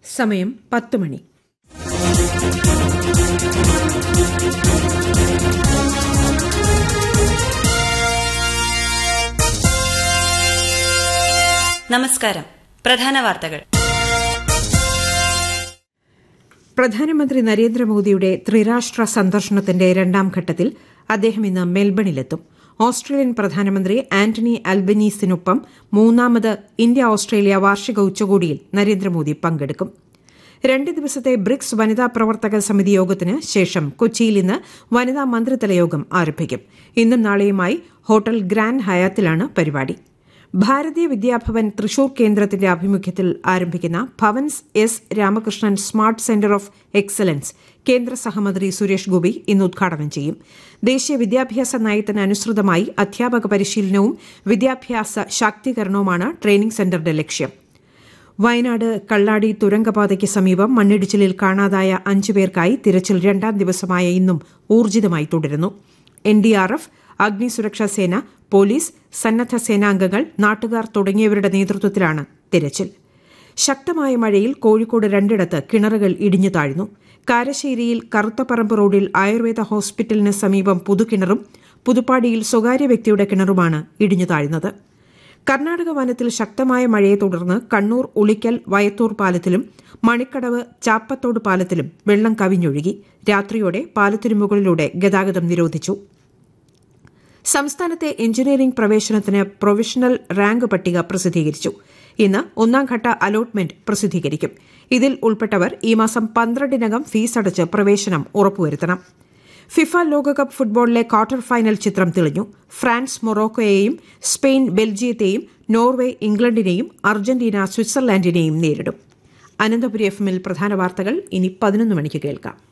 സമയം പത്ത് മണി നമസ്കാരം പ്രധാന വാർത്തകൾ പ്രധാനമന്ത്രി നരേന്ദ്രമോദിയുടെ ത്രിരാഷ്ട്ര സന്ദർശനത്തിന്റെ രണ്ടാം ഘട്ടത്തിൽ അദ്ദേഹം ഇന്ന് മെൽബണിലെത്തും ഓസ്ട്രേലിയൻ പ്രധാനമന്ത്രി ആന്റണി അൽബനീസിനൊപ്പം മൂന്നാമത് ഇന്ത്യ ഓസ്ട്രേലിയ വാർഷിക ഉച്ചകോടിയിൽ നരേന്ദ്രമോദി പങ്കെടുക്കും രണ്ട് ദിവസത്തെ ബ്രിക്സ് വനിതാ പ്രവർത്തക സമിതി യോഗത്തിന് ശേഷം കൊച്ചിയിൽ ഇന്ന് വനിതാ മന്ത്രിതല യോഗം ആരംഭിക്കും ഇന്നും നാളെയുമായി ഹോട്ടൽ ഗ്രാൻഡ് ഹയാത്തിലാണ് പരിപാടി ഭാരതീയ വിദ്യാഭവൻ തൃശൂർ കേന്ദ്രത്തിന്റെ ആഭിമുഖ്യത്തിൽ ആരംഭിക്കുന്ന Bhavans S Ramakrishnan smart centre of excellence കേന്ദ്ര സഹമന്ത്രി സുരേഷ് ഗോപി ഇന്ന് ഉദ്ഘാടനം ചെയ്യും ദേശീയ വിദ്യാഭ്യാസ നയത്തിന് അനുസൃതമായി അധ്യാപക പരിശീലനവും വിദ്യാഭ്യാസ ശാക്തീകരണവുമാണ് ട്രെയിനിംഗ് സെന്ററിന്റെ ലക്ഷ്യം വയനാട് കള്ളാടി തുരങ്കപാതയ്ക്ക് സമീപം മണ്ണിടിച്ചിലിൽ കാണാതായ അഞ്ചു പേർക്കായി തിരച്ചിൽ രണ്ടാം ദിവസമായ ഇന്നും ഊർജിതമായി തുടരുന്നു എൻഡിആർഎഫ് അഗ്നിസുരക്ഷാ സേന പോലീസ് സന്നദ്ധ സേനാംഗങ്ങൾ നാട്ടുകാർ തുടങ്ങിയവരുടെ നേതൃത്വത്തിലാണ് തിരച്ചിൽ ശക്തമായ മഴയിൽ കോഴിക്കോട് രണ്ടിടത്ത് കിണറുകൾ ഇടിഞ്ഞു താഴ്ന്നു കാരശ്ശേരിയിൽ കറുത്തപ്പറമ്പ് റോഡിൽ ആയുർവേദ ഹോസ്പിറ്റലിന് സമീപം പുതുകിണറും പുതുപ്പാടിയിൽ സ്വകാര്യ വ്യക്തിയുടെ കിണറുമാണ് ഇടിഞ്ഞു താഴ്ന്നത് കർണാടക വനത്തിൽ ശക്തമായ മഴയെ തുടർന്ന് കണ്ണൂർ ഉളിക്കൽ വയത്തൂർ പാലത്തിലും മണിക്കടവ് ചാപ്പത്തോട് പാലത്തിലും വെള്ളം കവിഞ്ഞൊഴുകി രാത്രിയോടെ പാലത്തിനു മുകളിലൂടെ ഗതാഗതം നിരോധിച്ചു സംസ്ഥാനത്തെ എഞ്ചിനീയറിംഗ് പ്രവേശനത്തിന് പ്രൊവിഷണൽ റാങ്ക് പട്ടിക പ്രസിദ്ധീകരിച്ചു ഇന്ന് ഒന്നാംഘട്ട അലോട്ട്മെന്റ് പ്രസിദ്ധീകരിക്കും ഇതിൽ ഉൾപ്പെട്ടവർ ഈ മാസം പന്ത്രണ്ടിനകം ഫീസ് അടച്ച് പ്രവേശനം ഉറപ്പുവരുത്തണം ഫിഫ ലോകകപ്പ് ഫുട്ബോളിലെ ക്വാർട്ടർ ഫൈനൽ ചിത്രം തെളിഞ്ഞു ഫ്രാൻസ് മൊറോക്കോയെയും സ്പെയിൻ ബെൽജിയത്തെയും നോർവേ ഇംഗ്ലണ്ടിനെയും അർജന്റീന സ്വിറ്റ്സർലാൻഡിനെയും നേരിടും അനന്തപുരി എഫ് എമ്മിൽ പ്രധാന വാർത്തകൾ ഇനി പതിനൊന്ന് മണിക്ക് കേൾക്കാം